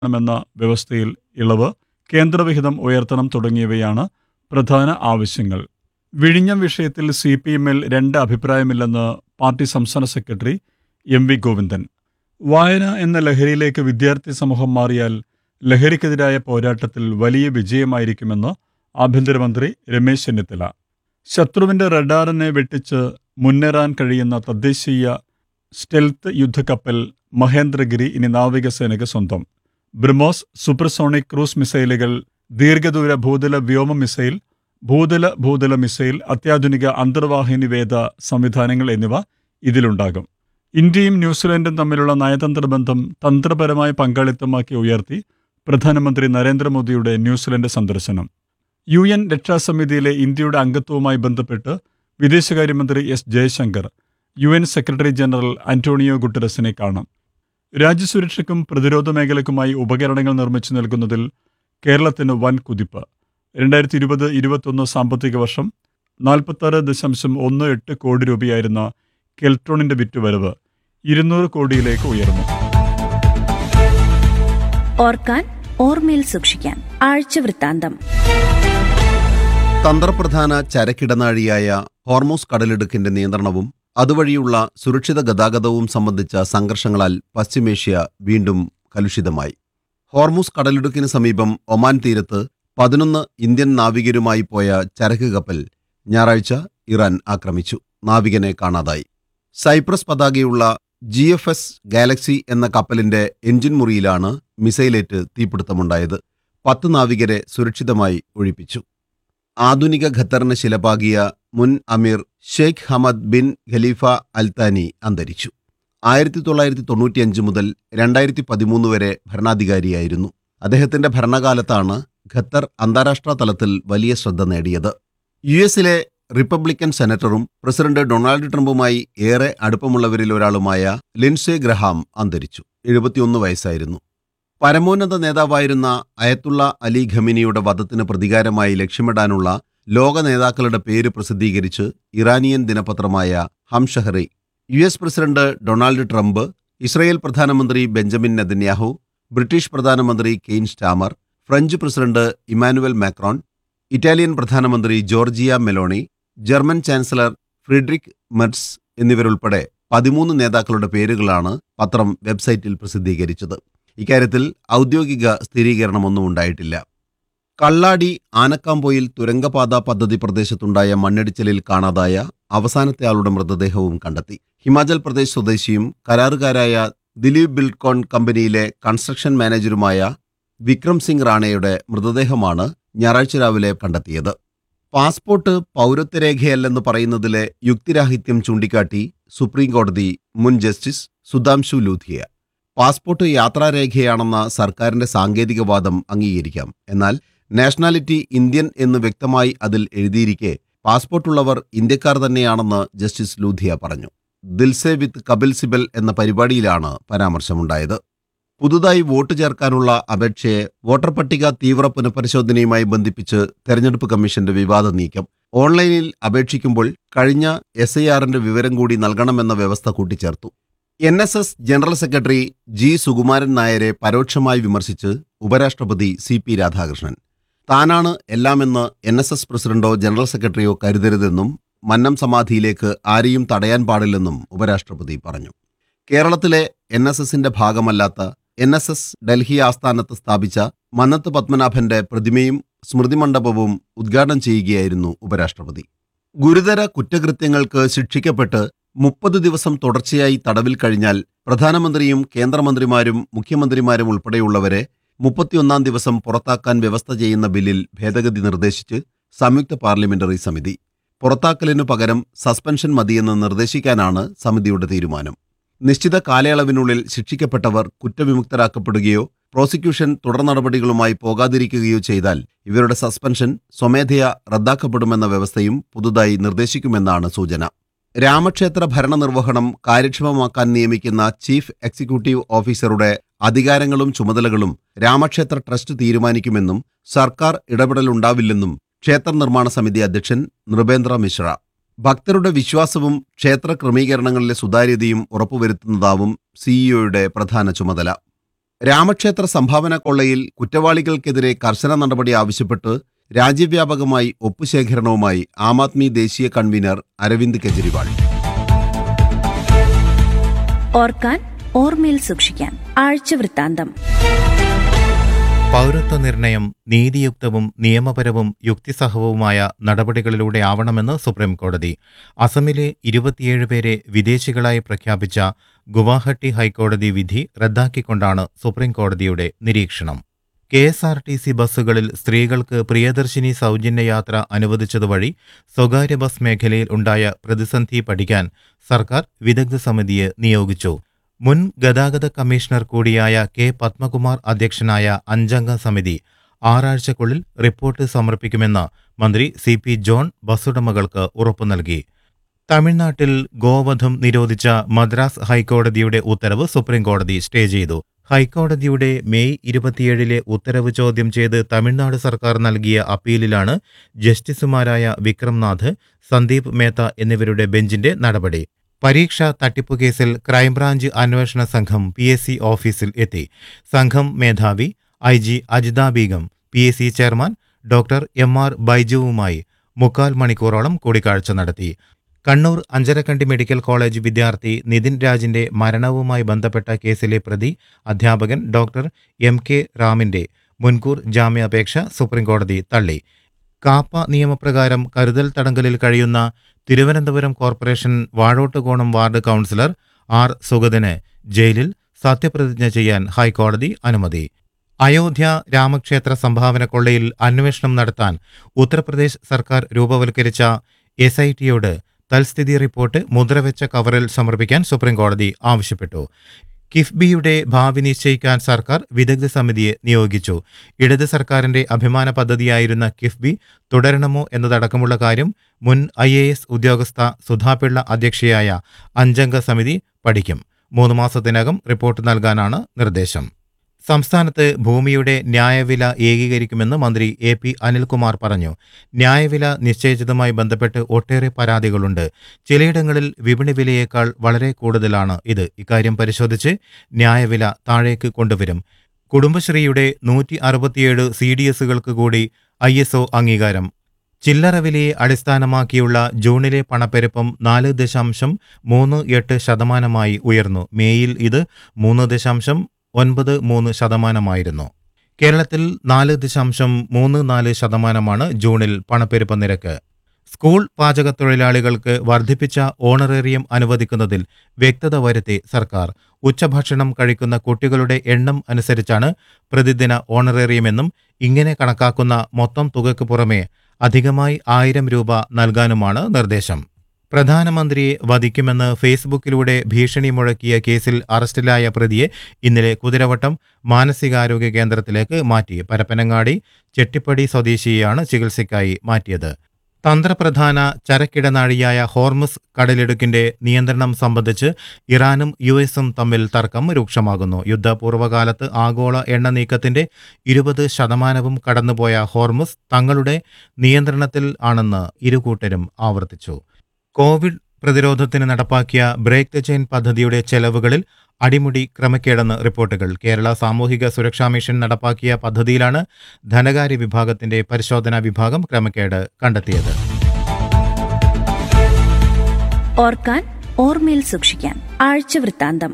എന്ന വ്യവസ്ഥയിൽ ഇളവ് കേന്ദ്രവിഹിതം ഉയർത്തണം തുടങ്ങിയവയാണ് പ്രധാന ആവശ്യങ്ങൾ വിഴിഞ്ഞം വിഷയത്തിൽ സി പി എമ്മിൽ രണ്ട് അഭിപ്രായമില്ലെന്ന് പാർട്ടി സംസ്ഥാന സെക്രട്ടറി എം വി ഗോവിന്ദൻ വായന എന്ന ലഹരിയിലേക്ക് വിദ്യാർത്ഥി സമൂഹം മാറിയാൽ ലഹരിക്കെതിരായ പോരാട്ടത്തിൽ വലിയ വിജയമായിരിക്കുമെന്ന് ആഭ്യന്തരമന്ത്രി രമേശ് ചെന്നിത്തല ശത്രുവിന്റെ റഡാറിനെ വെട്ടിച്ച് മുന്നേറാൻ കഴിയുന്ന തദ്ദേശീയ സ്റ്റെൽത്ത് യുദ്ധക്കപ്പൽ മഹേന്ദ്രഗിരി ഇനി നാവികസേനയ്ക്ക് സ്വന്തം ബ്രഹ്മോസ് സൂപ്പർസോണിക് ക്രൂസ് മിസൈലുകൾ ദീർഘദൂര ഭൂതല വ്യോമ മിസൈൽ ഭൂതല ഭൂതല മിസൈൽ അത്യാധുനിക അന്തർവാഹിനി വേദ സംവിധാനങ്ങൾ എന്നിവ ഇതിലുണ്ടാകും ഇന്ത്യയും ന്യൂസിലൻഡും തമ്മിലുള്ള നയതന്ത്ര ബന്ധം തന്ത്രപരമായ പങ്കാളിത്തമാക്കി ഉയർത്തി പ്രധാനമന്ത്രി നരേന്ദ്രമോദിയുടെ ന്യൂസിലൻഡ് സന്ദർശനം യു എൻ രക്ഷാസമിതിയിലെ ഇന്ത്യയുടെ അംഗത്വവുമായി ബന്ധപ്പെട്ട് വിദേശകാര്യമന്ത്രി S Jaishankar U N secretary general Antonio ഗുട്ടറസിനെ കാണും രാജ്യസുരക്ഷയ്ക്കും പ്രതിരോധ മേഖലയ്ക്കുമായി ഉപകരണങ്ങൾ നിർമ്മിച്ചു നൽകുന്നതിൽ കേരളത്തിന് വൻ കുതിപ്പ് രണ്ടായിരത്തി ഇരുപത് ഇരുപത്തൊന്ന് സാമ്പത്തിക വർഷം നാൽപ്പത്താറ് ദശാംശം ഒന്ന് എട്ട് കോടി രൂപയായിരുന്ന കെൽട്രോണിന്റെ വിറ്റുവരവ് ഇരുന്നൂറ് കോടിയിലേക്ക് ഉയർന്നു ഓർക്കാൻ ഓർമ്മയിൽ സൂക്ഷിക്കാൻ ആഴ്ച വൃത്താന്തം തന്ത്രപ്രധാന ചരക്കിടനാഴിയായ ഹോർമോസ് കടലിടുക്കിന്റെ നിയന്ത്രണവും അതുവഴിയുള്ള സുരക്ഷിത ഗതാഗതവും സംബന്ധിച്ച സംഘർഷങ്ങളാൽ പശ്ചിമേഷ്യ വീണ്ടും കലുഷിതമായി ഹോർമൂസ് കടലിടുക്കിന് സമീപം ഒമാൻ തീരത്ത് പതിനൊന്ന് ഇന്ത്യൻ നാവികരുമായി പോയ ചരക്ക് കപ്പൽ ഞായറാഴ്ച ഇറാൻ ആക്രമിച്ചു നാവികനെ കാണാതായി സൈപ്രസ് പതാകയുള്ള ജി എഫ് എസ് ഗാലക്സി എന്ന കപ്പലിന്റെ എഞ്ചിൻ മുറിയിലാണ് മിസൈലേറ്റ് തീപിടുത്തമുണ്ടായത് പത്ത് നാവികരെ സുരക്ഷിതമായി ഒഴിപ്പിച്ചു ആധുനിക ഖത്തറിന് ശിലപാകിയ മുൻ അമീർ Sheikh Hamad bin Khalifa Al Thani അന്തരിച്ചു ആയിരത്തി തൊള്ളായിരത്തി തൊണ്ണൂറ്റിയഞ്ച് മുതൽ രണ്ടായിരത്തി പതിമൂന്ന് വരെ ഭരണാധികാരിയായിരുന്നു അദ്ദേഹത്തിന്റെ ഭരണകാലത്താണ് ഖത്തർ അന്താരാഷ്ട്ര തലത്തിൽ വലിയ ശ്രദ്ധ നേടിയത് യു എസിലെ റിപ്പബ്ലിക്കൻ സെനറ്ററും പ്രസിഡന്റ് ഡൊണാൾഡ് ട്രംപുമായി ഏറെ അടുപ്പമുള്ളവരിൽ ഒരാളുമായ ലിൻസെ ഗ്രഹാം അന്തരിച്ചു എഴുപത്തിയൊന്ന് വയസ്സായിരുന്നു പരമോന്നത നേതാവായിരുന്ന അയത്തുള്ള അലി ഖമിനിയുടെ വധത്തിന് പ്രതികാരമായി ലക്ഷ്യമിടാനുള്ള ലോക നേതാക്കളുടെ പേര് പ്രസിദ്ധീകരിച്ച് ഇറാനിയൻ ദിനപത്രമായ Hamshahri U S president Donald Trump Israel പ്രധാനമന്ത്രി ബെഞ്ചമിൻ നെതന്യാഹു ബ്രിട്ടീഷ് പ്രധാനമന്ത്രി Keir Starmer French president Emmanuel Macron Italian പ്രധാനമന്ത്രി Giorgia Meloni German chancellor Friedrich Merz എന്നിവരുൾപ്പെടെ പതിമൂന്ന് നേതാക്കളുടെ പേരുകളാണ് പത്രം വെബ്സൈറ്റിൽ പ്രസിദ്ധീകരിച്ചത് ഇക്കാര്യത്തിൽ ഔദ്യോഗിക സ്ഥിരീകരണമൊന്നും ഉണ്ടായിട്ടില്ല കള്ളാടി ആനക്കാമ്പോയിൽ തുരങ്കപാത പദ്ധതി പ്രദേശത്തുണ്ടായ മണ്ണിടിച്ചിലിൽ കാണാതായ അവസാനത്തെ ആളുടെ മൃതദേഹവും കണ്ടെത്തി ഹിമാചൽ പ്രദേശ് സ്വദേശിയും കരാറുകാരായ ദിലീപ് ബിൽഡ്കോൺ കമ്പനിയിലെ കൺസ്ട്രക്ഷൻ മാനേജരുമായ വിക്രം സിംഗ് റാണയുടെ മൃതദേഹമാണ് ഞായറാഴ്ച രാവിലെ കണ്ടെത്തിയത് പാസ്പോർട്ട് പൗരത്വരേഖയല്ലെന്ന് പറയുന്നതിലെ യുക്തിരാഹിത്യം ചൂണ്ടിക്കാട്ടി സുപ്രീം കോടതി മുൻ ജസ്റ്റിസ് സുധാംശു ലൂഥിയ പാസ്പോർട്ട് യാത്രാരേഖയാണെന്ന സർക്കാരിന്റെ സാങ്കേതികവാദം അംഗീകരിക്കാം എന്നാൽ നാഷണാലിറ്റി ഇന്ത്യൻ എന്ന് വ്യക്തമായി അതിൽ എഴുതിയിരിക്കെ പാസ്പോർട്ടുള്ളവർ ഇന്ത്യക്കാർ തന്നെയാണെന്ന് ജസ്റ്റിസ് ലൂഥിയ പറഞ്ഞു ദിൽസെ വിത്ത് കപിൽ സിബൽ എന്ന പരിപാടിയിലാണ് പരാമർശമുണ്ടായത് പുതുതായി വോട്ട് ചേർക്കാനുള്ള അപേക്ഷയെ വോട്ടർ പട്ടിക തീവ്ര പുനഃപരിശോധനയുമായി ബന്ധിപ്പിച്ച് തെരഞ്ഞെടുപ്പ് കമ്മീഷന്റെ വിവാദ നീക്കം ഓൺലൈനിൽ അപേക്ഷിക്കുമ്പോൾ കഴിഞ്ഞ എസ് ഐ ആറിന്റെ വിവരം കൂടി നൽകണമെന്ന വ്യവസ്ഥ കൂട്ടിച്ചേർത്തു N S S general secretary G Sukumaran നായരെ പരോക്ഷമായി വിമർശിച്ച് ഉപരാഷ്ട്രപതി സി പി രാധാകൃഷ്ണൻ താനാണ് എല്ലാമെന്ന് എൻ എസ് എസ് പ്രസിഡന്റോ ജനറൽ സെക്രട്ടറിയോ കരുതരുതെന്നും മന്നം സമാധിയിലേക്ക് ആരെയും തടയാൻ പാടില്ലെന്നും ഉപരാഷ്ട്രപതി പറഞ്ഞു കേരളത്തിലെ എൻ എസ് എസിന്റെ ഭാഗമല്ലാത്ത എൻ എസ് എസ് ഡൽഹി ആസ്ഥാനത്ത് സ്ഥാപിച്ച മന്നത്ത് പത്മനാഭന്റെ പ്രതിമയും സ്മൃതിമണ്ഡപവും ഉദ്ഘാടനം ചെയ്യുകയായിരുന്നു ഉപരാഷ്ട്രപതി ഗുരുതര കുറ്റകൃത്യങ്ങൾക്ക് ശിക്ഷിക്കപ്പെട്ട് മുപ്പത് ദിവസം തുടർച്ചയായി തടവിൽ കഴിഞ്ഞാൽ പ്രധാനമന്ത്രിയും കേന്ദ്രമന്ത്രിമാരും മുഖ്യമന്ത്രിമാരും ഉൾപ്പെടെയുള്ളവരെ മുപ്പത്തിയൊന്നാം ദിവസം പുറത്താക്കാൻ വ്യവസ്ഥ ചെയ്യുന്ന ബില്ലിൽ ഭേദഗതി നിർദ്ദേശിച്ച് സംയുക്ത പാർലമെന്ററി സമിതി പുറത്താക്കലിനു പകരം സസ്പെൻഷൻ മതിയെന്ന് നിർദ്ദേശിക്കാനാണ് സമിതിയുടെ തീരുമാനം നിശ്ചിത കാലയളവിനുള്ളിൽ ശിക്ഷിക്കപ്പെട്ടവർ കുറ്റവിമുക്തരാക്കപ്പെടുകയോ പ്രോസിക്യൂഷൻ തുടർ നടപടികളുമായി പോകാതിരിക്കുകയോ ചെയ്താൽ ഇവരുടെ സസ്പെൻഷൻ സ്വമേധയാ റദ്ദാക്കപ്പെടുമെന്ന വ്യവസ്ഥയും പുതുതായി നിർദ്ദേശിക്കുമെന്നാണ് സൂചന രാമക്ഷേത്ര ഭരണനിർവഹണം കാര്യക്ഷമമാക്കാൻ നിയമിക്കുന്ന ചീഫ് എക്സിക്യൂട്ടീവ് ഓഫീസറുടെ അധികാരങ്ങളും ചുമതലകളും രാമക്ഷേത്ര ട്രസ്റ്റ് തീരുമാനിക്കുമെന്നും സർക്കാർ ഇടപെടലുണ്ടാവില്ലെന്നും ക്ഷേത്ര നിർമ്മാണ സമിതി അധ്യക്ഷൻ നൃപേന്ദ്ര മിശ്ര ഭക്തരുടെ വിശ്വാസവും ക്ഷേത്ര ക്രമീകരണങ്ങളിലെ സുതാര്യതയും ഉറപ്പുവരുത്തുന്നതാവും സിഇഒയുടെ പ്രധാന ചുമതല രാമക്ഷേത്ര സംഭാവന കൊള്ളയിൽ കുറ്റവാളികൾക്കെതിരെ കർശന നടപടി ആവശ്യപ്പെട്ട് രാജ്യവ്യാപകമായി ഒപ്പുശേഖരണവുമായി ആം ആദ്മി ദേശീയ കൺവീനർ അരവിന്ദ് കെജ്രിവാൾ ഓർക്കാൻ ഓർമ്മയിൽ സൂക്ഷിക്കാൻ ആഴ്ചവൃത്താന്തം പൗരത്വ നിർണയം നീതിയുക്തവും നിയമപരവും യുക്തിസഹവുമായ നടപടികളിലൂടെ ആവണമെന്ന് സുപ്രീം കോടതി അസമിലെ ഇരുപത്തിയേഴ് പേരെ വിദേശികളായി പ്രഖ്യാപിച്ച ഗുവാഹട്ടി ഹൈക്കോടതി വിധി റദ്ദാക്കിക്കൊണ്ടാണ് സുപ്രീം കോടതിയുടെ നിരീക്ഷണം K S R T C ബസ്സുകളിൽ സ്ത്രീകൾക്ക് പ്രിയദർശിനി സൗജന്യ യാത്ര അനുവദിച്ചതുവഴി സ്വകാര്യ ബസ് മേഖലയിൽ ഉണ്ടായ പ്രതിസന്ധി പഠിക്കാൻ സർക്കാർ വിദഗ്ധ സമിതിയെ നിയോഗിച്ചു മുൻ ഗതാഗത കമ്മീഷണർ കൂടിയായ കെ പത്മകുമാർ അധ്യക്ഷനായ അഞ്ചംഗ സമിതി ആറാഴ്ചക്കുള്ളിൽ റിപ്പോർട്ട് സമർപ്പിക്കുമെന്ന് മന്ത്രി സി പി ജോൺ ബസ്സുടമകൾക്ക് ഉറപ്പു നൽകി തമിഴ്നാട്ടിൽ ഗോവധം നിരോധിച്ച മദ്രാസ് ഹൈക്കോടതിയുടെ ഉത്തരവ് സുപ്രീംകോടതി സ്റ്റേ ചെയ്തു ഹൈക്കോടതിയുടെ മെയ് ഇരുപത്തിയേഴിലെ ഉത്തരവ് ചോദ്യം ചെയ്ത് തമിഴ്നാട് സർക്കാർ നൽകിയ അപ്പീലിലാണ് ജസ്റ്റിസുമാരായ വിക്രംനാഥ് സന്ദീപ് മേത്ത എന്നിവരുടെ ബെഞ്ചിന്റെ നടപടി പരീക്ഷാ തട്ടിപ്പു കേസിൽ ക്രൈംബ്രാഞ്ച് അന്വേഷണ സംഘം പി എസ് സി ഓഫീസിൽ എത്തി സംഘം മേധാവി I G Ajitha Begum P S C chairman doctor M R ബൈജുവുമായി മുക്കാൽ മണിക്കൂറോളം കൂടിക്കാഴ്ച നടത്തി കണ്ണൂർ അഞ്ചരക്കണ്ടി മെഡിക്കൽ കോളേജ് വിദ്യാർത്ഥി നിതിൻ രാജിന്റെ മരണവുമായി ബന്ധപ്പെട്ട കേസിലെ പ്രതി അധ്യാപകൻ ഡോക്ടർ എം കെ റാമിന്റെ മുൻകൂർ ജാമ്യാപേക്ഷ സുപ്രീംകോടതി തള്ളി കാപ്പ നിയമപ്രകാരം കരുതൽ തടങ്കലിൽ കഴിയുന്ന Thiruvananthapuram corporation Vazhottukonam ward councillor R സുഗതന് ജയിലിൽ സത്യപ്രതിജ്ഞ ചെയ്യാൻ ഹൈക്കോടതി അനുമതി അയോധ്യ രാമക്ഷേത്ര സംഭാവന കൊള്ളയിൽ അന്വേഷണം നടത്താൻ ഉത്തർപ്രദേശ് സർക്കാർ രൂപവൽക്കരിച്ച എസ് ഐ ടിയോട് തൽസ്ഥിതി റിപ്പോർട്ട് മുദ്രവെച്ച കവറിൽ സമർപ്പിക്കാൻ സുപ്രീംകോടതി ആവശ്യപ്പെട്ടു കിഫ്ബിയുടെ ഭാവി നിശ്ചയിക്കാൻ സർക്കാർ വിദഗ്ധ സമിതിയെ നിയോഗിച്ചു ഇടത് സർക്കാരിന്റെ അഭിമാന പദ്ധതിയായിരുന്ന കിഫ്ബി തുടരണമോ എന്നതടക്കമുള്ള കാര്യം മുൻ ഐ എ എസ് ഉദ്യോഗസ്ഥ സുധാപിള്ള അധ്യക്ഷയായ അഞ്ചംഗ സമിതി പഠിക്കും മൂന്ന് മാസത്തിനകം റിപ്പോർട്ട് നൽകാനാണ് നിർദ്ദേശം സംസ്ഥാനത്ത് ഭൂമിയുടെ ന്യായവില ഏകീകരിക്കുമെന്ന് മന്ത്രി എ പി അനിൽകുമാർ പറഞ്ഞു ന്യായവില നിശ്ചയിച്ചതുമായി ബന്ധപ്പെട്ട് ഒട്ടേറെ പരാതികളുണ്ട് ചിലയിടങ്ങളിൽ വിപണി വിലയേക്കാൾ വളരെ കൂടുതലാണ് ഇത് ഇക്കാര്യം പരിശോധിച്ച് ന്യായവില താഴേക്ക് കൊണ്ടുവരും കുടുംബശ്രീയുടെ നൂറ്റി അറുപത്തിയേഴ് സി ഡി എസുകൾക്ക് കൂടി ഐ എസ് ഒ അംഗീകാരം ചില്ലറ വിലയെ അടിസ്ഥാനമാക്കിയുള്ള ജൂണിലെ പണപ്പെരുപ്പം നാല് ദശാംശം മൂന്ന് എട്ട് ശതമാനമായി ഉയർന്നു മേയിൽ ഇത് മൂന്ന് ദശാംശം ഒൻപത് മൂന്ന് ശതമാനമായിരുന്നു കേരളത്തിൽ നാല് ദശാംശം മൂന്ന് നാല് ശതമാനമാണ് ജൂണിൽ പണപ്പെരുപ്പ നിരക്ക് സ്കൂൾ പാചകത്തൊഴിലാളികൾക്ക് വർദ്ധിപ്പിച്ച ഓണറേറിയം അനുവദിക്കുന്നതിൽ വ്യക്തത വരുത്തി സർക്കാർ ഉച്ചഭക്ഷണം കഴിക്കുന്ന കുട്ടികളുടെ എണ്ണം അനുസരിച്ചാണ് പ്രതിദിന ഓണറേറിയമെന്നും ഇങ്ങനെ കണക്കാക്കുന്ന മൊത്തം തുകയ്ക്ക് പുറമെ അധികമായി ആയിരം രൂപ നൽകാനുമാണ് നിർദ്ദേശം പ്രധാനമന്ത്രിയെ വധിക്കുമെന്ന് ഫേസ്ബുക്കിലൂടെ ഭീഷണി മുഴക്കിയ കേസിൽ അറസ്റ്റിലായ പ്രതിയെ ഇന്നലെ കുതിരവട്ടം മാനസികാരോഗ്യ കേന്ദ്രത്തിലേക്ക് മാറ്റി പരപ്പനങ്ങാടി ചെട്ടിപ്പടി സ്വദേശിയെയാണ് ചികിത്സയ്ക്കായി മാറ്റിയത് തന്ത്രപ്രധാന ചരക്കിടനാഴിയായ ഹോർമുസ് കടലിടുക്കിന്റെ നിയന്ത്രണം സംബന്ധിച്ച് ഇറാനും യു എസും തമ്മിൽ തർക്കം രൂക്ഷമാകുന്നു യുദ്ധപൂർവ്വകാലത്ത് ആഗോള എണ്ണ നീക്കത്തിന്റെ ഇരുപത് ശതമാനവും കടന്നുപോയ ഹോർമുസ് തങ്ങളുടെ നിയന്ത്രണത്തിൽ ആണെന്ന് ഇരുകൂട്ടരും ആവർത്തിച്ചു കോവിഡ് പ്രതിരോധത്തിന് നടപ്പാക്കിയ ബ്രേക്ക് ദ ചെയിൻ പദ്ധതിയുടെ ചെലവുകളിൽ അടിമുടി ക്രമക്കേടെന്ന് റിപ്പോർട്ടുകൾ കേരള സാമൂഹിക സുരക്ഷാ മിഷൻ നടപ്പാക്കിയ പദ്ധതിയിലാണ് ധനകാര്യ വിഭാഗത്തിന്റെ പരിശോധനാ വിഭാഗം ക്രമക്കേട് കണ്ടെത്തിയത് ഓർക്കാൻ ഓർമ്മയിൽ സൂക്ഷിക്കാൻ ആഴ്ചവൃത്താന്തം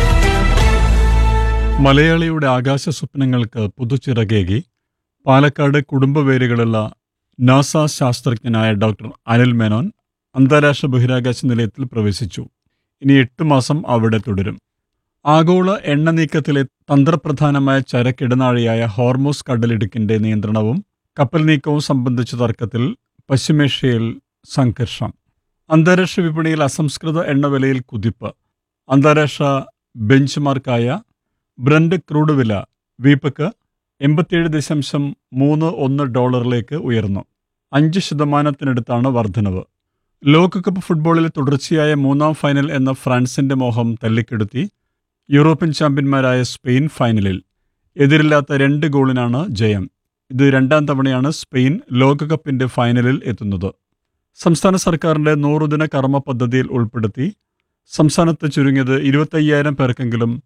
മലയാളിയുടെ ആകാശ സ്വപ്നങ്ങൾക്ക് പുതുച്ചിറകേകി പാലക്കാട് കുടുംബവേരുകളുള്ള നാസ ശാസ്ത്രജ്ഞനായ ഡോക്ടർ അനിൽ മേനോൻ അന്താരാഷ്ട്ര ബഹിരാകാശ നിലയത്തിൽ പ്രവേശിച്ചു ഇനി എട്ട് മാസം അവിടെ തുടരും ആഗോള എണ്ണ നീക്കത്തിലെ തന്ത്രപ്രധാനമായ ചരക്കിടനാഴിയായ ഹോർമോസ് കടലിടുക്കിന്റെ നിയന്ത്രണവും കപ്പൽ നീക്കവും സംബന്ധിച്ച തർക്കത്തിൽ പശ്ചിമേഷ്യയിൽ സംഘർഷം അന്താരാഷ്ട്ര വിപണിയിൽ അസംസ്കൃത എണ്ണ വിലയിൽ കുതിപ്പ് അന്താരാഷ്ട്ര ബെഞ്ച് മാർക്കായ ബ്രണ്ട് ക്രൂഡ് വില വീപ്പക്ക് എൺപത്തിയേഴ് ദശാംശം മൂന്ന് ഒന്ന് ഡോളറിലേക്ക് ഉയർന്നു അഞ്ച് ശതമാനത്തിനടുത്താണ് വർധനവ് ലോകകപ്പ് ഫുട്ബോളിൽ തുടർച്ചയായ മൂന്നാം ഫൈനൽ എന്ന ഫ്രാൻസിന്റെ മോഹം തല്ലിക്കെടുത്തി യൂറോപ്യൻ ചാമ്പ്യന്മാരായ സ്പെയിൻ ഫൈനലിൽ എതിരില്ലാത്ത രണ്ട് ഗോളിനാണ് ജയം ഇത് രണ്ടാം തവണയാണ് സ്പെയിൻ ലോകകപ്പിന്റെ ഫൈനലിൽ എത്തുന്നത് സംസ്ഥാന സർക്കാരിന്റെ നൂറുദിന കർമ്മ പദ്ധതിയിൽ ഉൾപ്പെടുത്തി സംസ്ഥാനത്ത് ചുരുങ്ങിയത് ഇരുപത്തയ്യായിരം പേർക്കെങ്കിലും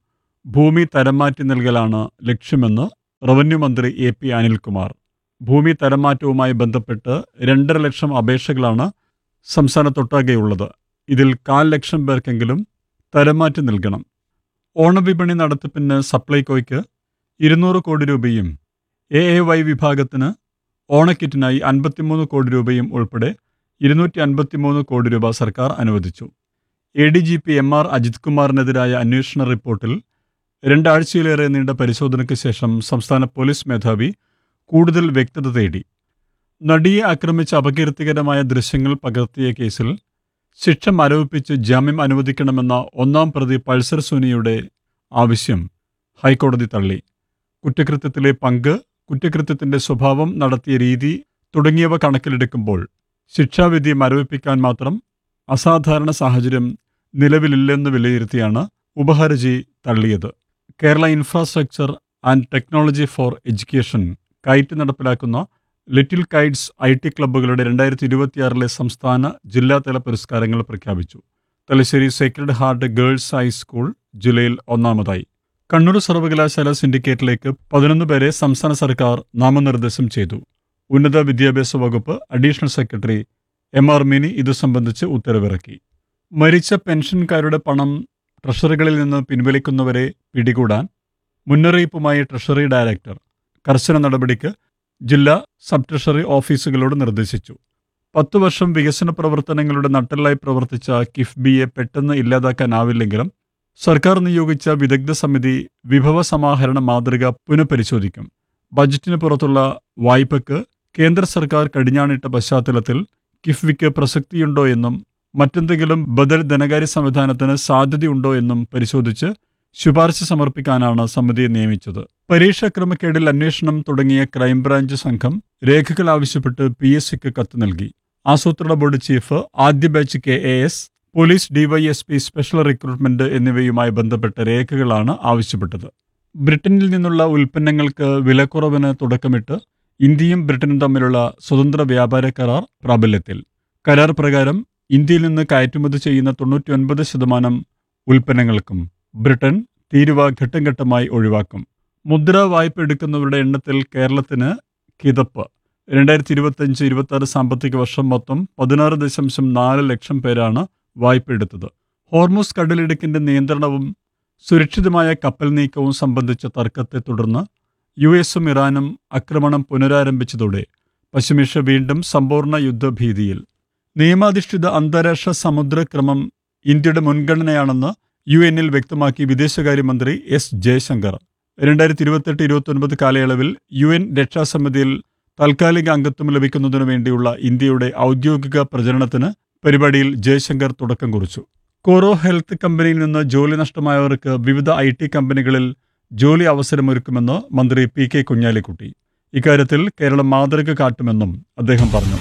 ഭൂമി തരംമാറ്റി നൽകലാണ് ലക്ഷ്യമെന്ന് റവന്യൂ മന്ത്രി എ പി അനിൽകുമാർ ഭൂമി തരംമാറ്റവുമായി ബന്ധപ്പെട്ട് രണ്ടര ലക്ഷം അപേക്ഷകളാണ് സംസ്ഥാനത്തൊട്ടാകെയുള്ളത് ഇതിൽ കാൽ ലക്ഷം പേർക്കെങ്കിലും തരംമാറ്റി നൽകണം ഓണവിപണി നടത്തിപ്പിന് സപ്ലൈകോയ്ക്ക് ഇരുന്നൂറ് കോടി രൂപയും എ എ വൈ വിഭാഗത്തിന് ഓണക്കിറ്റിനായി അൻപത്തിമൂന്ന് കോടി രൂപയും ഉൾപ്പെടെ ഇരുന്നൂറ്റി അൻപത്തിമൂന്ന് കോടി രൂപ സർക്കാർ അനുവദിച്ചു A D G P M R Ajith കുമാറിനെതിരായ അന്വേഷണ റിപ്പോർട്ടിൽ രണ്ടാഴ്ചയിലേറെ നീണ്ട പരിശോധനയ്ക്ക് ശേഷം സംസ്ഥാന പോലീസ് മേധാവി കൂടുതൽ വ്യക്തത തേടി നടിയെ ആക്രമിച്ച അപകീർത്തികരമായ ദൃശ്യങ്ങൾ പകർത്തിയ കേസിൽ ശിക്ഷ മരവിപ്പിച്ച് ജാമ്യം അനുവദിക്കണമെന്ന ഒന്നാം പ്രതി പൾസർ സുനിയുടെ ആവശ്യം ഹൈക്കോടതി തള്ളി കുറ്റകൃത്യത്തിലെ പങ്ക് കുറ്റകൃത്യത്തിന്റെ സ്വഭാവം നടത്തിയ രീതി തുടങ്ങിയവ കണക്കിലെടുക്കുമ്പോൾ ശിക്ഷാവിധി മരവിപ്പിക്കാൻ മാത്രം അസാധാരണ സാഹചര്യം നിലവിലില്ലെന്ന് വിലയിരുത്തിയാണ് ഉപഹർജി തള്ളിയത് Kerala infrastructure and technology for education KITE നടപ്പിലാക്കുന്ന ലിറ്റിൽ കൈറ്റ്സ് ഐ ടി ക്ലബ്ബുകളുടെ രണ്ടായിരത്തി ഇരുപത്തിയാറിലെ സംസ്ഥാന ജില്ലാതല പുരസ്കാരങ്ങൾ പ്രഖ്യാപിച്ചു Thalassery sacred heart girls high school ജില്ലയിൽ ഒന്നാമതായി കണ്ണൂർ സർവകലാശാല സിൻഡിക്കേറ്റിലേക്ക് പതിനൊന്ന് പേരെ സംസ്ഥാന സർക്കാർ നാമനിർദ്ദേശം ചെയ്തു ഉന്നത വിദ്യാഭ്യാസ വകുപ്പ് additional secretary M R Mini ഇതു സംബന്ധിച്ച് ഉത്തരവിറക്കി മരിച്ച പെൻഷൻകാരുടെ പണം ട്രഷറികളിൽ നിന്ന് പിൻവലിക്കുന്നവരെ പിടികൂടാൻ മുന്നറിയിപ്പുമായി ട്രഷറി ഡയറക്ടർ കർശന നടപടിക്ക് ജില്ലാ സബ് ട്രഷറി ഓഫീസുകളോട് നിർദ്ദേശിച്ചു പത്തു വർഷം വികസന പ്രവർത്തനങ്ങളുടെ നട്ടെല്ലായി പ്രവർത്തിച്ച കിഫ്ബിയെ പെട്ടെന്ന് ഇല്ലാതാക്കാനാവില്ലെങ്കിലും സർക്കാർ നിയോഗിച്ച വിദഗ്ധ സമിതി വിഭവ സമാഹരണ മാതൃക പുനഃപരിശോധിക്കും ബജറ്റിന് പുറത്തുള്ള വായ്പയ്ക്ക് കേന്ദ്ര സർക്കാർ കടിഞ്ഞാണിട്ട പശ്ചാത്തലത്തിൽ കിഫ്ബിക്ക് പ്രസക്തിയുണ്ടോ എന്നും മറ്റെന്തെങ്കിലും ബദൽ ധനകാര്യ സംവിധാനത്തിന് സാധ്യതയുണ്ടോ എന്നും പരിശോധിച്ച് ശുപാർശ സമർപ്പിക്കാനാണ് സമിതിയെ നിയമിച്ചത് പരീക്ഷാ ക്രമക്കേടിൽ അന്വേഷണം തുടങ്ങിയ ക്രൈംബ്രാഞ്ച് സംഘം രേഖകൾ ആവശ്യപ്പെട്ട് പി എസ് സിക്ക് കത്ത് നൽകി ആസൂത്രണ ബോർഡ് ചീഫ് ആദ്യ batch K A S police DYSP special recruitment എന്നിവയുമായി ബന്ധപ്പെട്ട രേഖകളാണ് ആവശ്യപ്പെട്ടത് ബ്രിട്ടനിൽ നിന്നുള്ള ഉൽപ്പന്നങ്ങൾക്ക് വിലക്കുറവിന് തുടക്കമിട്ട് ഇന്ത്യയും ബ്രിട്ടനും തമ്മിലുള്ള സ്വതന്ത്ര വ്യാപാര കരാർ പ്രാബല്യത്തിൽ കരാർ പ്രകാരം ഇന്ത്യയിൽ നിന്ന് കയറ്റുമതി ചെയ്യുന്ന തൊണ്ണൂറ്റിയൊൻപത് ശതമാനം ഉൽപ്പന്നങ്ങൾക്കും ബ്രിട്ടൻ തീരുവ ഘട്ടം ഘട്ടമായി ഒഴിവാക്കും മുദ്ര വായ്പ എടുക്കുന്നവരുടെ എണ്ണത്തിൽ കേരളത്തിന് കിതപ്പ് രണ്ടായിരത്തി ഇരുപത്തഞ്ച് ഇരുപത്തി ആറ് സാമ്പത്തിക വർഷം മൊത്തം പതിനാറ് ദശാംശം നാല് ലക്ഷം പേരാണ് വായ്പ എടുത്തത് ഹോർമോസ് കടലിടുക്കിന്റെ നിയന്ത്രണവും സുരക്ഷിതമായ കപ്പൽ നീക്കവും സംബന്ധിച്ച തർക്കത്തെ തുടർന്ന് യു എസും ഇറാനും ആക്രമണം പുനരാരംഭിച്ചതോടെ പശ്ചിമേഷ്യ വീണ്ടും സമ്പൂർണ്ണ യുദ്ധഭീതിയിൽ നിയമാധിഷ്ഠിത അന്താരാഷ്ട്ര സമുദ്രക്രമം ഇന്ത്യയുടെ മുൻഗണനയാണെന്ന് യു എന്നിൽ വ്യക്തമാക്കി വിദേശകാര്യമന്ത്രി എസ് ജയശങ്കർ രണ്ടായിരത്തി ഇരുപത്തെട്ട് ഇരുപത്തൊൻപത് കാലയളവിൽ യു എൻ രക്ഷാസമിതിയിൽ താൽക്കാലിക അംഗത്വം ലഭിക്കുന്നതിനു വേണ്ടിയുള്ള ഇന്ത്യയുടെ ഔദ്യോഗിക പ്രചരണത്തിന് പരിപാടിയിൽ ജയശങ്കർ തുടക്കം കുറിച്ചു കോറോ ഹെൽത്ത് കമ്പനിയിൽ നിന്ന് ജോലി നഷ്ടമായവർക്ക് വിവിധ ഐ ടി കമ്പനികളിൽ ജോലി അവസരമൊരുക്കുമെന്ന് മന്ത്രി പി കെ കുഞ്ഞാലിക്കുട്ടി ഇക്കാര്യത്തിൽ കേരളം മാതൃക കാട്ടുമെന്നും അദ്ദേഹം പറഞ്ഞു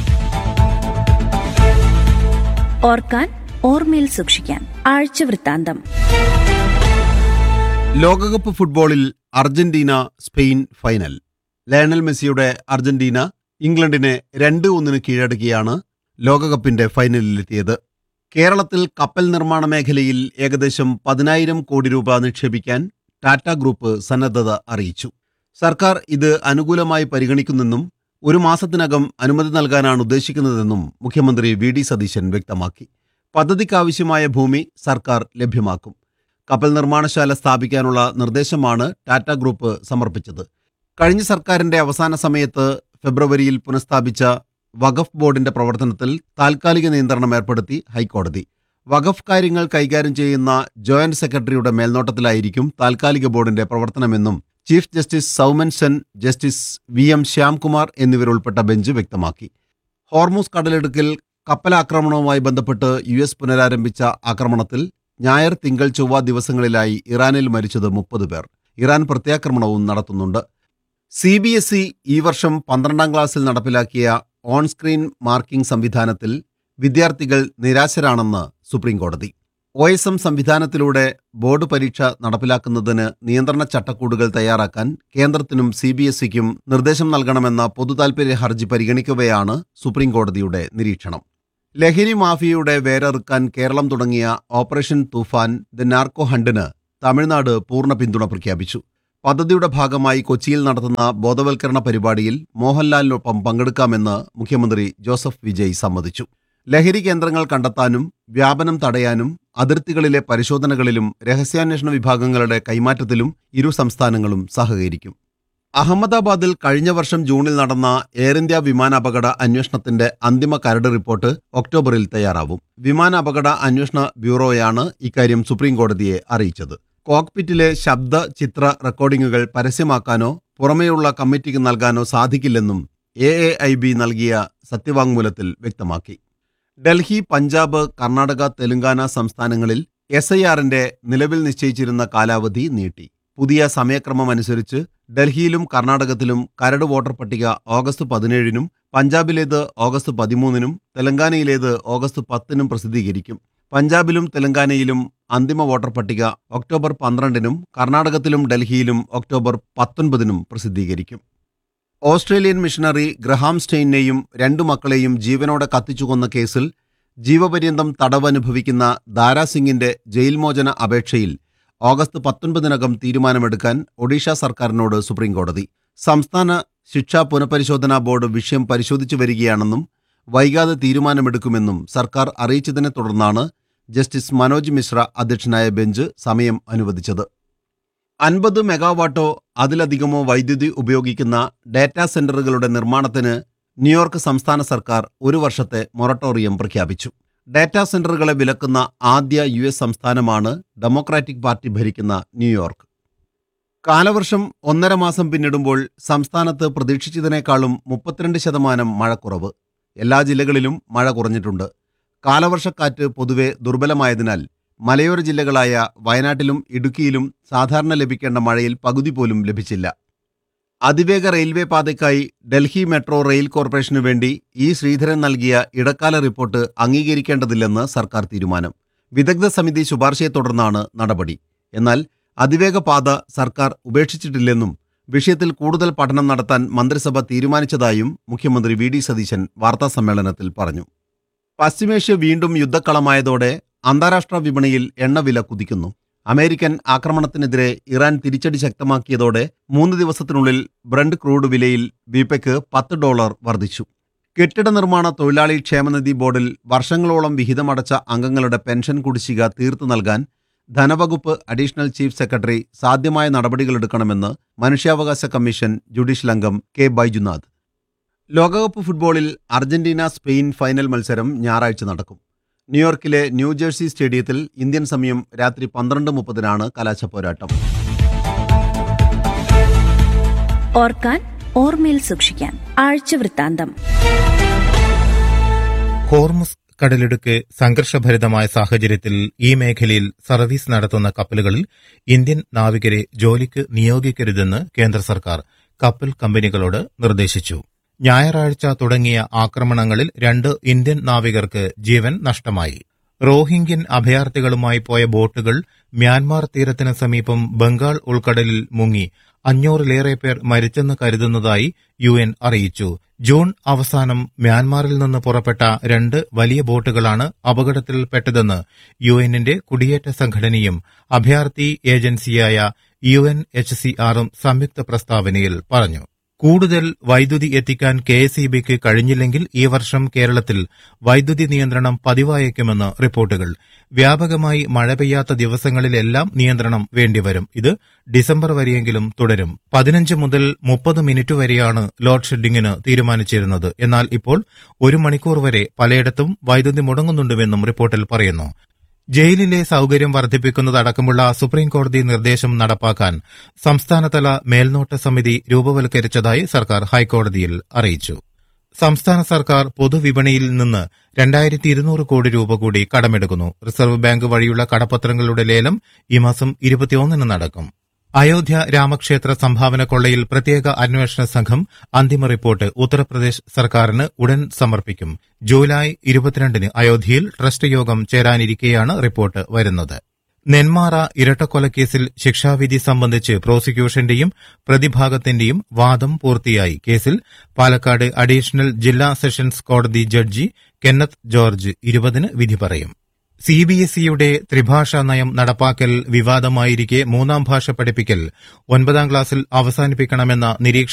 ഓർക്കാൻ ഓർമ്മയിൽ സൂക്ഷിക്കാൻ ആഴ്ച വൃത്താന്തം ലോകകപ്പ് ഫുട്ബോളിൽ അർജന്റീന സ്പെയിൻ ഫൈനൽ ലയണൽ മെസ്സിയുടെ അർജന്റീന ഇംഗ്ലണ്ടിനെ രണ്ട് ഒന്നിന് കീഴടക്കിയാണ് ലോകകപ്പിന്റെ ഫൈനലിലെത്തിയത് കേരളത്തിൽ കപ്പൽ നിർമ്മാണ മേഖലയിൽ ഏകദേശം പതിനായിരം കോടി രൂപ നിക്ഷേപിക്കാൻ ടാറ്റ ഗ്രൂപ്പ് സന്നദ്ധത അറിയിച്ചു സർക്കാർ ഇത് അനുകൂലമായി പരിഗണിക്കുന്നെന്നും ഒരു മാസത്തിനകം അനുമതി നൽകാനാണ് ഉദ്ദേശിക്കുന്നതെന്നും മുഖ്യമന്ത്രി വി ഡി സതീശൻ വ്യക്തമാക്കി പദ്ധതിക്കാവശ്യമായ ഭൂമി സർക്കാർ ലഭ്യമാക്കും കപ്പൽ നിർമ്മാണശാല സ്ഥാപിക്കാനുള്ള നിർദ്ദേശമാണ് ടാറ്റ ഗ്രൂപ്പ് സമർപ്പിച്ചത് കഴിഞ്ഞ സർക്കാരിന്റെ അവസാന സമയത്ത് ഫെബ്രുവരിയിൽ പുനഃസ്ഥാപിച്ച വഖഫ് ബോർഡിന്റെ പ്രവർത്തനത്തിൽ താൽക്കാലിക നിയന്ത്രണം ഏർപ്പെടുത്തി ഹൈക്കോടതി വഖഫ് കാര്യങ്ങൾ കൈകാര്യം ചെയ്യുന്ന ജോയിന്റ് സെക്രട്ടറിയുടെ മേൽനോട്ടത്തിലായിരിക്കും താൽക്കാലിക ബോർഡിന്റെ പ്രവർത്തനമെന്നും chief justice Soumen Sen justice V M Shyamkumar എന്നിവരുൾപ്പെട്ട ബെഞ്ച് വ്യക്തമാക്കി ഹോർമൂസ് കടലിടുക്കിൽ കപ്പലാക്രമണവുമായി ബന്ധപ്പെട്ട് യു എസ് പുനരാരംഭിച്ച ആക്രമണത്തിൽ ഞായർ തിങ്കൾ ചൊവ്വ ദിവസങ്ങളിലായി ഇറാനിൽ മരിച്ചത് മുപ്പത് പേർ ഇറാൻ പ്രത്യാക്രമണവും നടത്തുന്നുണ്ട് സി ബി എസ് ഇ ഈ വർഷം പന്ത്രണ്ടാം ക്ലാസ്സിൽ നടപ്പിലാക്കിയ ഓൺ സ്ക്രീൻ മാർക്കിംഗ് സംവിധാനത്തിൽ വിദ്യാർത്ഥികൾ നിരാശരാണെന്ന് സുപ്രീം കോടതി ഒ എസ് എം സംവിധാനത്തിലൂടെ ബോർഡ് പരീക്ഷ നടപ്പിലാക്കുന്നതിന് നിയന്ത്രണ ചട്ടക്കൂടുകൾ തയ്യാറാക്കാൻ കേന്ദ്രത്തിനും സി ബി എസ് ഇക്കും നിർദ്ദേശം നൽകണമെന്ന പൊതുതാൽപര്യ ഹർജി പരിഗണിക്കവെയാണ് സുപ്രീം കോടതിയുടെ നിരീക്ഷണം ലഹരി മാഫിയയുടെ വേരറുക്കാൻ കേരളം തുടങ്ങിയ ഓപ്പറേഷൻ തൂഫാൻ ദ നാർക്കോ ഹണ്ടിന് തമിഴ്നാട് പൂർണ്ണ പിന്തുണ പ്രഖ്യാപിച്ചു പദ്ധതിയുടെ ഭാഗമായി കൊച്ചിയിൽ നടത്തുന്ന ബോധവൽക്കരണ പരിപാടിയിൽ മോഹൻലാലിനൊപ്പം പങ്കെടുക്കാമെന്ന് മുഖ്യമന്ത്രി ജോസഫ് വിജയ് സമ്മതിച്ചു ലഹരി കേന്ദ്രങ്ങൾ കണ്ടെത്താനും വ്യാപനം തടയാനും അതിർത്തികളിലെ പരിശോധനകളിലും രഹസ്യാന്വേഷണ വിഭാഗങ്ങളുടെ കൈമാറ്റത്തിലും ഇരു സംസ്ഥാനങ്ങളും സഹകരിക്കും അഹമ്മദാബാദിൽ കഴിഞ്ഞ വർഷം ജൂണിൽ നടന്ന എയർ ഇന്ത്യ വിമാനാപകട അന്വേഷണത്തിന്റെ അന്തിമ കരട് റിപ്പോർട്ട് ഒക്ടോബറിൽ തയ്യാറാവും വിമാനാപകട അന്വേഷണ ബ്യൂറോയാണ് ഇക്കാര്യം സുപ്രീം കോടതിയെ അറിയിച്ചത് കോക്പിറ്റിലെ ശബ്ദ ചിത്ര റെക്കോർഡിംഗുകൾ പരസ്യമാക്കാനോ പുറമേയുള്ള കമ്മിറ്റിക്ക് നൽകാനോ സാധിക്കില്ലെന്നും എ എ ഐ ബി നൽകിയ സത്യവാങ്മൂലത്തിൽ വ്യക്തമാക്കി ഡൽഹി പഞ്ചാബ് കർണാടക തെലങ്കാന സംസ്ഥാനങ്ങളിൽ എസ് ഐ ആറിന്റെ നിലവിൽ നിശ്ചയിച്ചിരുന്ന കാലാവധി നീട്ടി പുതിയ സമയക്രമം അനുസരിച്ച് ഡൽഹിയിലും കർണാടകത്തിലും കരട് വോട്ടർ പട്ടിക ഓഗസ്റ്റ് പതിനേഴിനും പഞ്ചാബിലേത് ഓഗസ്റ്റ് പതിമൂന്നിനും തെലങ്കാനയിലേത് ഓഗസ്റ്റ് പത്തിനും പ്രസിദ്ധീകരിക്കും പഞ്ചാബിലും തെലങ്കാനയിലും അന്തിമ വോട്ടർ പട്ടിക ഒക്ടോബർ പന്ത്രണ്ടിനും കർണാടകത്തിലും ഡൽഹിയിലും ഒക്ടോബർ പത്തൊൻപതിനും പ്രസിദ്ധീകരിക്കും ഓസ്ട്രേലിയൻ മിഷണറി ഗ്രഹാം സ്റ്റെയിനെയും രണ്ടു മക്കളെയും ജീവനോടെ കത്തിച്ചുകൊന്ന കേസിൽ ജീവപര്യന്തം തടവനുഭവിക്കുന്ന ദാരാസിംഗിന്റെ ജയിൽ മോചന അപേക്ഷയിൽ ഓഗസ്റ്റ് പത്തൊൻപതിനകം തീരുമാനമെടുക്കാൻ ഒഡീഷ സർക്കാരിനോട് സുപ്രീംകോടതി സംസ്ഥാന ശിക്ഷാ പുനഃപരിശോധനാ ബോർഡ് വിഷയം പരിശോധിച്ചു വരികയാണെന്നും വൈകാതെ തീരുമാനമെടുക്കുമെന്നും സർക്കാർ അറിയിച്ചതിനെ തുടർന്നാണ് ജസ്റ്റിസ് മനോജ് മിശ്ര അധ്യക്ഷനായ ബെഞ്ച് സമയം അനുവദിച്ചത് അൻപത് മെഗാവാട്ടോ അതിലധികമോ വൈദ്യുതി ഉപയോഗിക്കുന്ന ഡാറ്റാ സെന്ററുകളുടെ നിർമ്മാണത്തിന് ന്യൂയോർക്ക് സംസ്ഥാന സർക്കാർ ഒരു വർഷത്തെ മൊറട്ടോറിയം പ്രഖ്യാപിച്ചു ഡാറ്റാ സെന്ററുകളെ വിലക്കുന്ന ആദ്യ യു എസ് സംസ്ഥാനമാണ് ഡെമോക്രാറ്റിക് പാർട്ടി ഭരിക്കുന്ന ന്യൂയോർക്ക് കാലവർഷം ഒന്നര മാസം പിന്നിടുമ്പോൾ സംസ്ഥാനത്ത് പ്രതീക്ഷിച്ചതിനേക്കാളും മുപ്പത്തിരണ്ട് ശതമാനം മഴക്കുറവ് എല്ലാ ജില്ലകളിലും മഴ കുറഞ്ഞിട്ടുണ്ട് കാലവർഷക്കാറ്റ് പൊതുവെ ദുർബലമായതിനാൽ മലയോര ജില്ലകളായ വയനാട്ടിലും ഇടുക്കിയിലും സാധാരണ ലഭിക്കേണ്ട മഴയിൽ പകുതി പോലും ലഭിച്ചില്ല അതിവേഗ റെയിൽവേ പാതയ്ക്കായി ഡൽഹി മെട്രോ റെയിൽ കോർപ്പറേഷനു വേണ്ടി ഇ ശ്രീധരൻ നൽകിയ ഇടക്കാല റിപ്പോർട്ട് അംഗീകരിക്കേണ്ടതില്ലെന്ന് സർക്കാർ തീരുമാനം വിദഗ്ധ സമിതി ശുപാർശയെ തുടർന്നാണ് നടപടി എന്നാൽ അതിവേഗ പാത സർക്കാർ ഉപേക്ഷിച്ചിട്ടില്ലെന്നും വിഷയത്തിൽ കൂടുതൽ പഠനം നടത്താൻ മന്ത്രിസഭ തീരുമാനിച്ചതായും മുഖ്യമന്ത്രി വി ഡി സതീശൻ വാർത്താസമ്മേളനത്തിൽ പറഞ്ഞു പശ്ചിമേഷ്യ വീണ്ടും യുദ്ധക്കളമായതോടെ അന്താരാഷ്ട്ര വിപണിയിൽ എണ്ണവില കുതിക്കുന്നു അമേരിക്കൻ ആക്രമണത്തിനെതിരെ ഇറാൻ തിരിച്ചടി ശക്തമാക്കിയതോടെ മൂന്ന് ദിവസത്തിനുള്ളിൽ ബ്രണ്ട് ക്രൂഡ് വിലയിൽ വിപയ്ക്ക് പത്ത് ഡോളർ വർദ്ധിച്ചു കെട്ടിട നിർമ്മാണ തൊഴിലാളി ക്ഷേമനിധി ബോർഡിൽ വർഷങ്ങളോളം വിഹിതമടച്ച അംഗങ്ങളുടെ പെൻഷൻ കുടിശ്ശിക തീർത്തു നൽകാൻ ധനവകുപ്പ് അഡീഷണൽ ചീഫ് സെക്രട്ടറി സാധ്യമായ നടപടികളെടുക്കണമെന്ന് മനുഷ്യാവകാശ കമ്മീഷൻ ജുഡീഷ്യൽ അംഗം കെ ബൈജുനാഥ് ലോകകപ്പ് ഫുട്ബോളിൽ അർജന്റീന സ്പെയിൻ ഫൈനൽ മത്സരം ഞായറാഴ്ച നടക്കും ന്യൂയോർക്കിലെ ന്യൂജേഴ്സി സ്റ്റേഡിയത്തിൽ ഇന്ത്യൻ സമയം രാത്രി പന്ത്രണ്ട് മുപ്പതിനാണ് കലാശ പോരാട്ടം ഓർക്കാൻ ഓർമ്മയിൽ സൂക്ഷിക്കാൻ ആഴ്ച വൃത്താന്തം ഹോർമുസ് കടലിടുക്ക് സംഘർഷഭരിതമായ സാഹചര്യത്തിൽ ഈ മേഖലയിൽ സർവീസ് നടത്തുന്ന കപ്പലുകളിൽ ഇന്ത്യൻ നാവികരെ ജോലിക്ക് നിയോഗിക്കരുതെന്ന് കേന്ദ്ര സർക്കാർ കപ്പൽ കമ്പനികളോട് നിർദ്ദേശിച്ചു ഞായറാഴ്ച തുടങ്ങിയ ആക്രമണങ്ങളിൽ രണ്ട് ഇന്ത്യൻ നാവികർക്ക് ജീവൻ നഷ്ടമായി റോഹിംഗ്യൻ അഭയാർത്ഥികളുമായി പോയ ബോട്ടുകൾ മ്യാൻമാർ തീരത്തിന് സമീപം ബംഗാൾ ഉൾക്കടലിൽ മുങ്ങി അഞ്ഞൂറിലേറെ പേർ മരിച്ചെന്ന് കരുതുന്നതായി യു എൻ അറിയിച്ചു ജൂൺ അവസാനം മ്യാൻമാറിൽ നിന്ന് പുറപ്പെട്ട രണ്ട് വലിയ ബോട്ടുകളാണ് അപകടത്തിൽപ്പെട്ടതെന്ന് യു എന്നിന്റെ കുടിയേറ്റ സംഘടനയും അഭയാർത്ഥി ഏജൻസിയായ യു എൻ എച്ച് സി ആറും സംയുക്ത പ്രസ്താവനയിൽ പറഞ്ഞു കൂടുതൽ വൈദ്യുതി എത്തിക്കാൻ കെ എസ് ഇ ബിക്ക് കഴിഞ്ഞില്ലെങ്കിൽ ഈ വർഷം കേരളത്തിൽ വൈദ്യുതി നിയന്ത്രണം പതിവായേക്കുമെന്ന് റിപ്പോർട്ടുകൾ വ്യാപകമായി മഴ പെയ്യാത്ത ദിവസങ്ങളിലെല്ലാം നിയന്ത്രണം വേണ്ടിവരും ഇത് ഡിസംബർ വരെയെങ്കിലും തുടരും പതിനഞ്ച് മുതൽ മുപ്പത് മിനിറ്റ് വരെയാണ് ലോഡ് ഷെഡിംഗിന് തീരുമാനിച്ചിരുന്നത് എന്നാൽ ഇപ്പോൾ ഒരു മണിക്കൂർ വരെ പലയിടത്തും വൈദ്യുതി മുടങ്ങുന്നുണ്ടുവെന്നും റിപ്പോർട്ടിൽ പറയുന്നു ജയിലിലെ സൌകര്യം വർദ്ധിപ്പിക്കുന്നതടക്കമുള്ള സുപ്രീംകോടതി നിർദ്ദേശം നടപ്പാക്കാൻ സംസ്ഥാനതല മേൽനോട്ട സമിതി രൂപവൽക്കരിച്ചതായി സർക്കാർ ഹൈക്കോടതിയിൽ അറിയിച്ചു സംസ്ഥാന സർക്കാർ പൊതുവിപണിയിൽ നിന്ന് രണ്ടായിരത്തി ഇരുന്നൂറ് കോടി രൂപ കൂടി കടമെടുക്കുന്നു റിസർവ് ബാങ്ക് വഴിയുള്ള കടപ്പത്രങ്ങളുടെ ലേലം ഈ മാസം ഇരുപത്തിയൊന്നിന് നടക്കും അയോധ്യ രാമക്ഷേത്ര സംഭാവന കൊള്ളയിൽ പ്രത്യേക അന്വേഷണ സംഘം അന്തിമ റിപ്പോർട്ട് ഉത്തർപ്രദേശ് സർക്കാരിന് ഉടൻ സമർപ്പിക്കും ജൂലൈ ഇരുപത്തിരണ്ടിന് അയോധ്യയിൽ ട്രസ്റ്റ് യോഗം ചേരാനിരിക്കെയാണ് റിപ്പോർട്ട് വരുന്നത് നെന്മാറ ഇരട്ടക്കൊലക്കേസിൽ ശിക്ഷാവിധി സംബന്ധിച്ച് പ്രോസിക്യൂഷന്റെയും പ്രതിഭാഗത്തിന്റെയും വാദം പൂർത്തിയായി കേസിൽ പാലക്കാട് അഡീഷണൽ ജില്ലാ സെഷൻസ് കോടതി ജഡ്ജി കെന്നത്ത് ജോർജ് ഇരുപതിന് വിധി പറയും സി ബി എസ് ഇയുടെ ത്രിഭാഷാ നയം നടപ്പാക്കൽ വിവാദമായിരിക്കെ മൂന്നാം ഭാഷ പഠിപ്പിക്കൽ ഒൻപതാം ക്ലാസ്സിൽ അവസാനിപ്പിക്കണമെന്ന നിരീക്ഷ